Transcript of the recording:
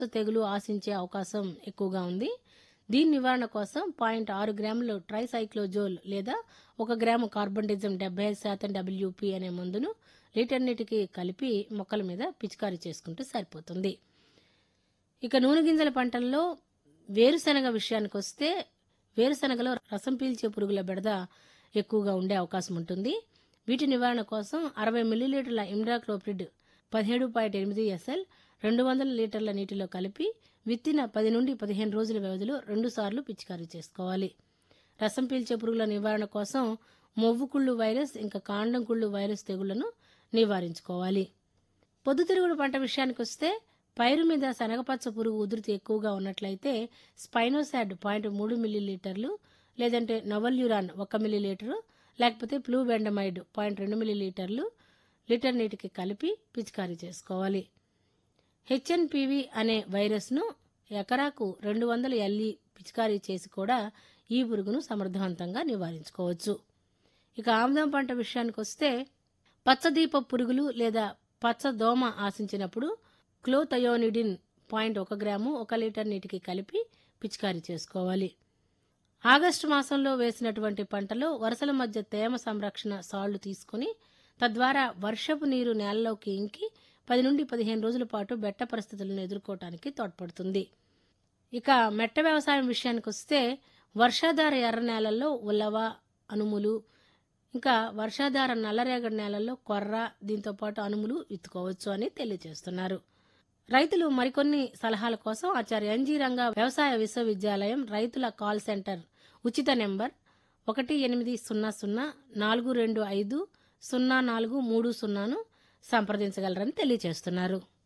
తెగులు ఆశించే అవకాశం ఎక్కువగా ఉంది దీని నివారణ కోసం పాయింట్ ఆరు గ్రాములు ట్రైసైక్లోజోల్ లేదా ఒక గ్రాము కార్బండిజం డెబ్బై ఐదు శాతం డబ్ల్యూపీ అనే మందును లీటర్ నీటికి కలిపి మొక్కల మీద పిచికారీ చేసుకుంటే సరిపోతుంది ఇక నూనె గింజల పంటల్లో వేరుశనగ విషయానికి వస్తే వేరుశనగలో రసం పీల్చే పురుగుల బెడద ఎక్కువగా ఉండే అవకాశం ఉంటుంది వీటి నివారణ కోసం అరవై మిల్లీలీటర్ల ఇమ్డాక్లోప్రిడ్ పదిహేడు పాయింట్ ఎనిమిది ఎస్ఎల్ రెండు వందల లీటర్ల నీటిలో కలిపి విత్తిన పది నుండి పదిహేను రోజుల వ్యవధిలో రెండుసార్లు పిచికారీ చేసుకోవాలి రసం పీల్చే పురుగుల నివారణ కోసం మొవ్వు కుళ్ళు వైరస్ ఇంకా కాండం కుళ్ళు వైరస్ తెగుళ్లను నివారించుకోవాలి పొద్దుతిరుగుడు పంట విషయానికి వస్తే పైరు మీద శనగపచ్చ పురుగు ఉధృతి ఎక్కువగా ఉన్నట్లయితే స్పైనోసాడ్ పాయింట్ మూడు మిల్లీలీటర్లు లేదంటే నవల్యూరాన్ ఒక మిల్లీలీటరు లేకపోతే ప్లూబెండమైడ్ పాయింట్ రెండు మిల్లీలీటర్లు లీటర్ నీటికి కలిపి పిచికారీ చేసుకోవాలి హెచ్ఎన్పివి అనే వైరస్ను ఎకరాకు రెండు వందల ఎల్ఈ పిచికారీ చేసి కూడా ఈ పురుగును సమర్థవంతంగా నివారించుకోవచ్చు ఇక ఆముదం పంట విషయానికి వస్తే పచ్చదీప పురుగులు లేదా పచ్చ దోమ ఆశించినప్పుడు క్లోథయోనిడిన్ పాయింట్ ఒక గ్రాము ఒక లీటర్ నీటికి కలిపి పిచికారీ చేసుకోవాలి ఆగస్టు మాసంలో వేసినటువంటి పంటలో వరుసల మధ్య తేమ సంరక్షణ సాళ్లు తీసుకుని తద్వారా వర్షపు నీరు నేలలోకి ఇంకి పది నుండి పదిహేను రోజుల పాటు బెట్ట పరిస్థితులను ఎదుర్కోవటానికి తోడ్పడుతుంది ఇక మెట్ట వ్యవసాయం విషయానికి వస్తే వర్షాధార ఎర్ర నేలల్లో ఉలవ అనుములు ఇంకా వర్షాధార నల్లరేగడి నేలల్లో కొర్ర దీంతో పాటు అనుములు విత్తుకోవచ్చు అని తెలియజేస్తున్నారు రైతులు మరికొన్ని సలహాల కోసం ఆచార్య ఎన్జీ రంగా వ్యవసాయ విశ్వవిద్యాలయం రైతుల కాల్ సెంటర్ ఉచిత నెంబర్ ఒకటి ఎనిమిది సున్నా సున్నా నాలుగు రెండు ఐదు సున్నా నాలుగు మూడు సున్నాను సంప్రదించగలరని తెలియజేస్తున్నారు